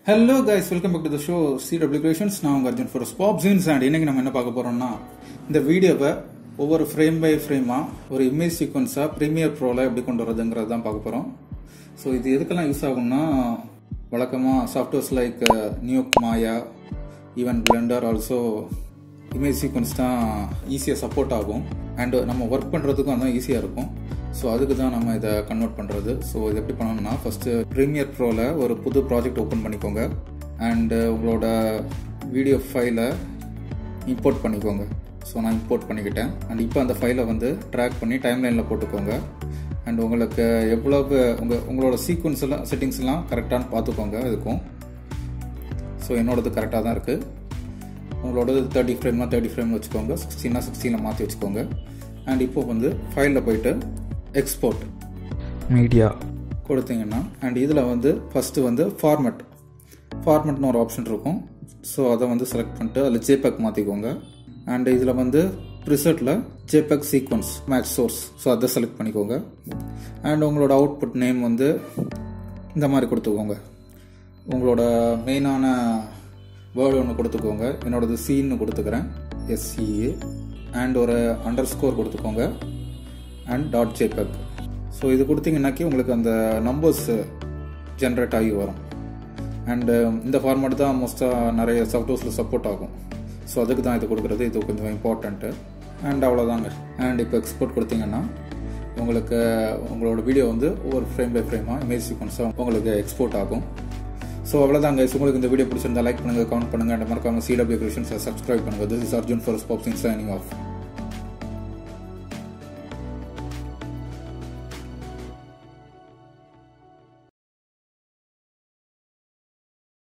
hello guys welcome back to the show CW creations நான் உங்கள் Arjun for ஸ்பாப் jeans and இன்னைக்கு நம்ம என்ன பார்க்க போறோம்னா இந்த வீடியோவை ஒவ்வொரு ஃப்ரேம் பை ஃப்ரேமாக ஒரு இமேஜ் சீக்வன்ஸாக ப்ரீமியர் ப்ரோவில் எப்படி கொண்டு வரதுங்கிறது தான் பார்க்க போகிறோம் ஸோ இது எதுக்கெல்லாம் யூஸ் ஆகும்னா வழக்கமாக softwares like Nuke Maya even Blender also image sequence தான் ஈஸியாக சப்போர்ட் ஆகும் அண்ட் நம்ம ஒர்க் பண்ணுறதுக்கும் அதான் ஈஸியாக இருக்கும் ஸோ அதுக்கு தான் நம்ம இதை கன்வெர்ட் பண்ணுறது ஸோ இது எப்படி பண்ணணும்னா ஃபஸ்ட்டு ப்ரீமியர் ப்ரோவில் ஒரு புது ப்ராஜெக்ட் ஓப்பன் பண்ணிக்கோங்க அண்டு உங்களோட வீடியோ ஃபைலை இம்போர்ட் பண்ணிக்கோங்க ஸோ நான் இம்போர்ட் பண்ணிக்கிட்டேன் அண்ட் இப்போ அந்த ஃபைலை வந்து ட்ராக் பண்ணி டைம்லைனில் போட்டுக்கோங்க அண்ட் உங்களுக்கு எவ்வளவு உங்கள் உங்களோட சீக்வன்ஸ் எல்லாம் செட்டிங்ஸ் எல்லாம் கரெக்டானு பார்த்துக்கோங்க இதுக்கும் ஸோ என்னோடது கரெக்டாக தான் இருக்குது உங்களோடது தேர்ட்டி ஃப்ரேம்னா தேர்ட்டி ஃப்ரேம் வச்சுக்கோங்க சிக்ஸ்டீனா சிக்ஸ்டீனில் மாற்றி வச்சுக்கோங்க அண்ட் இப்போ வந்து ஃபைலில் போயிட்டு எக்ஸ்போர்ட் மீடியா கொடுத்தீங்கன்னா அண்ட் இதில் வந்து ஃபஸ்ட்டு வந்து ஃபார்மெட் ஃபார்மெட்னு ஒரு ஆப்ஷன் இருக்கும் ஸோ அதை வந்து செலக்ட் பண்ணிட்டு அதில் ஜேபேக் மாற்றிக்கோங்க அண்ட் இதில் வந்து ப்ரிசெட்டில் JPEG sequence match source so அதை செலக்ட் பண்ணிக்கோங்க அண்ட் உங்களோட அவுட்புட் நேம் வந்து இந்த மாதிரி கொடுத்துக்கோங்க உங்களோட மெயினான வேர்டு ஒன்று கொடுத்துக்கோங்க என்னோடது சீன்னு கொடுத்துக்கிறேன் எஸ்சிஏ அண்ட் ஒரு அண்டர் ஸ்கோர் கொடுத்துக்கோங்க அண்ட் டாட் ஜேபெக் ஸோ இது கொடுத்தீங்கன்னாக்கி உங்களுக்கு அந்த நம்பர்ஸ் ஜென்ரேட் ஆகி வரும் அண்டு இந்த ஃபார்மேட் தான் மோஸ்ட்டாக நிறைய சாஃப்ட்வேர்ஸில் சப்போர்ட் ஆகும் ஸோ அதுக்கு தான் இது கொடுக்குறது இது கொஞ்சம் இம்பார்ட்டண்ட்டு அண்ட் அவ்வளோதாங்க அண்ட் இப்போ எக்ஸ்போர்ட் கொடுத்தீங்கன்னா உங்களுக்கு உங்களோட வீடியோ வந்து ஒவ்வொரு ஃப்ரேம் பை ஃப்ரேமாக இமேஜ் சீக்வன்ஸாக உங்களுக்கு எக்ஸ்போர்ட் ஆகும் ஸோ அவ்வளோதாங்க உங்களுக்கு இந்த வீடியோ பிடிச்சிருந்தா லைக் பண்ணுங்கள் கமெண்ட் பண்ணுங்கள் அண்ட் மறக்காம சிடபிள்யூ கிரியேஷன்ஸை சப்ஸ்கிரைப் பண்ணுங்கள் திஸ் இஸ் அர்ஜுன் ஃபார் ஸ்பாப்ஸ் இன் சைனிங் ஆஃப்